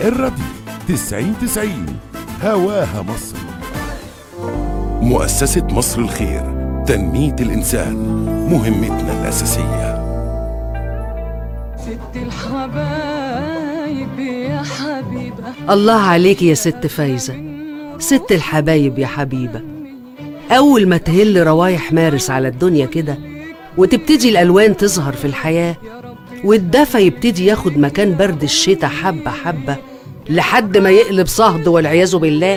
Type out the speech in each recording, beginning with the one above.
الراديو 90 90 هواها مصر مؤسسة مصر الخير تنمية الإنسان مهمتنا الأساسية ست الحبايب يا حبيبة الله عليك يا ست فايزة ست الحبايب يا حبيبة أول ما تهل روايح مارس على الدنيا كده وتبتدي الألوان تظهر في الحياة والدفى يبتدي ياخد مكان برد الشتاء حبة حبة لحد ما يقلب صهد والعياذ بالله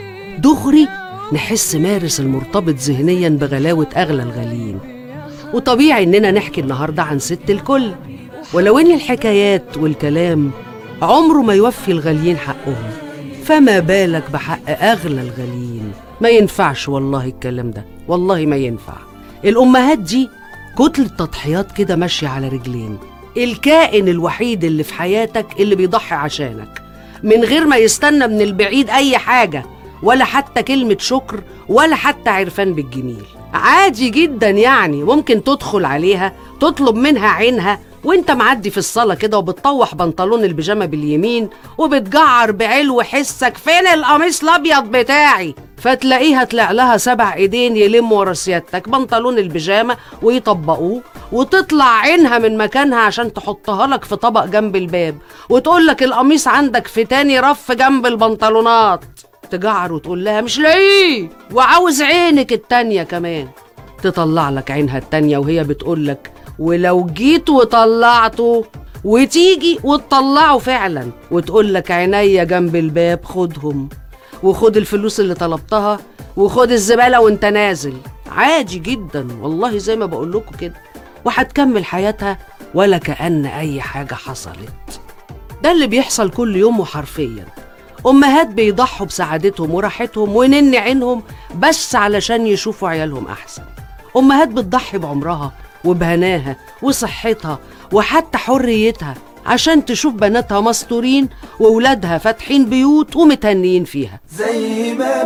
دغري نحس مارس المرتبط ذهنيا بغلاوة أغلى الغاليين وطبيعي إننا نحكي النهاردة عن ست الكل ولو إن الحكايات والكلام عمره ما يوفي الغاليين حقهم فما بالك بحق أغلى الغاليين ما ينفعش والله الكلام ده والله ما ينفع الأمهات دي كتلة تضحيات كده ماشية على رجلين الكائن الوحيد اللي في حياتك اللي بيضحي عشانك من غير ما يستنى من البعيد أي حاجة ولا حتى كلمة شكر ولا حتى عرفان بالجميل عادي جدا يعني ممكن تدخل عليها تطلب منها عينها وانت معدي في الصالة كده وبتطوح بنطلون البيجامة باليمين وبتجعر بعلو حسك فين القميص الابيض بتاعي فتلاقيها طلع لها سبع ايدين يلموا ورا سيادتك بنطلون البيجامة ويطبقوه وتطلع عينها من مكانها عشان تحطها لك في طبق جنب الباب وتقول لك القميص عندك في تاني رف جنب البنطلونات تجعر وتقول لها مش لاقيه وعاوز عينك التانية كمان تطلع لك عينها التانية وهي بتقول لك ولو جيت وطلعته وتيجي وتطلعه فعلا وتقول لك عينيا جنب الباب خدهم وخد الفلوس اللي طلبتها وخد الزبالة وانت نازل عادي جدا والله زي ما بقول لكم كده وهتكمل حياتها ولا كأن أي حاجة حصلت ده اللي بيحصل كل يوم وحرفيا أمهات بيضحوا بسعادتهم وراحتهم ونن عينهم بس علشان يشوفوا عيالهم أحسن أمهات بتضحي بعمرها وبهناها وصحتها وحتى حريتها عشان تشوف بناتها مستورين وولادها فاتحين بيوت ومتهنيين فيها زي ما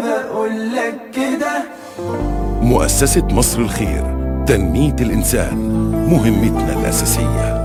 بقولك كده مؤسسة مصر الخير تنمية الإنسان مهمتنا الأساسية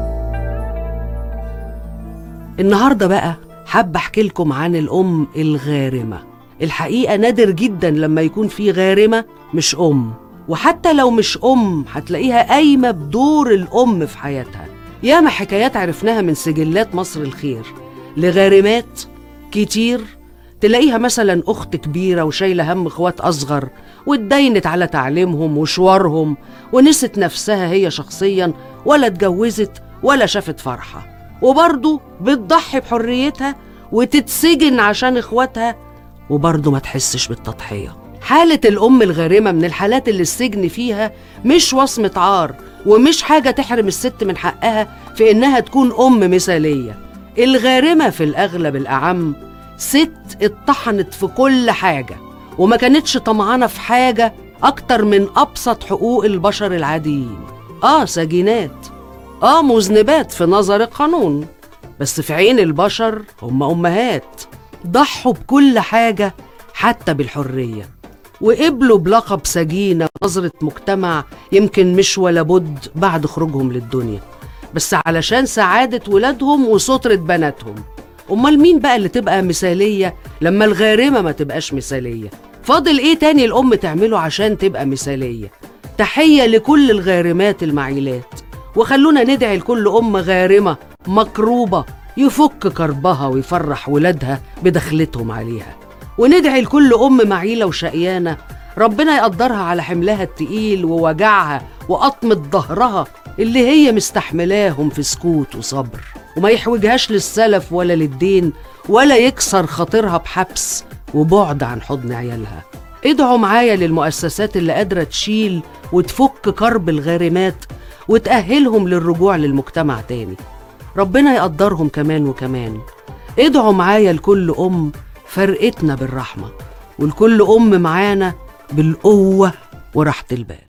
النهارده بقى حابة أحكي لكم عن الأم الغارمة الحقيقة نادر جدا لما يكون في غارمة مش أم وحتى لو مش أم هتلاقيها قايمة بدور الأم في حياتها ياما حكايات عرفناها من سجلات مصر الخير لغارمات كتير تلاقيها مثلا أخت كبيرة وشايلة هم إخوات أصغر واتدينت على تعليمهم وشوارهم ونست نفسها هي شخصيا ولا اتجوزت ولا شافت فرحة وبرضه بتضحي بحريتها وتتسجن عشان إخواتها وبرضه ما تحسش بالتضحية حالة الأم الغارمة من الحالات اللي السجن فيها مش وصمة عار ومش حاجة تحرم الست من حقها في إنها تكون أم مثالية الغارمة في الأغلب الأعم ست اتطحنت في كل حاجة وما كانتش طمعانة في حاجة أكتر من أبسط حقوق البشر العاديين آه سجينات آه مذنبات في نظر القانون بس في عين البشر هم أمهات ضحوا بكل حاجة حتى بالحرية وقبلوا بلقب سجينة نظرة مجتمع يمكن مش ولا بد بعد خروجهم للدنيا بس علشان سعادة ولادهم وسترة بناتهم أمال مين بقى اللي تبقى مثالية لما الغارمة ما تبقاش مثالية فاضل إيه تاني الأم تعمله عشان تبقى مثالية تحية لكل الغارمات المعيلات وخلونا ندعي لكل أم غارمة مكروبة يفك كربها ويفرح ولادها بدخلتهم عليها وندعي لكل أم معيلة وشقيانة ربنا يقدرها على حملها التقيل ووجعها وقطمة ظهرها اللي هي مستحملاهم في سكوت وصبر وما يحوجهاش للسلف ولا للدين ولا يكسر خاطرها بحبس وبعد عن حضن عيالها ادعوا معايا للمؤسسات اللي قادرة تشيل وتفك كرب الغارمات وتأهلهم للرجوع للمجتمع تاني ربنا يقدرهم كمان وكمان ادعوا معايا لكل أم فرقتنا بالرحمة ولكل أم معانا بالقوة وراحة البال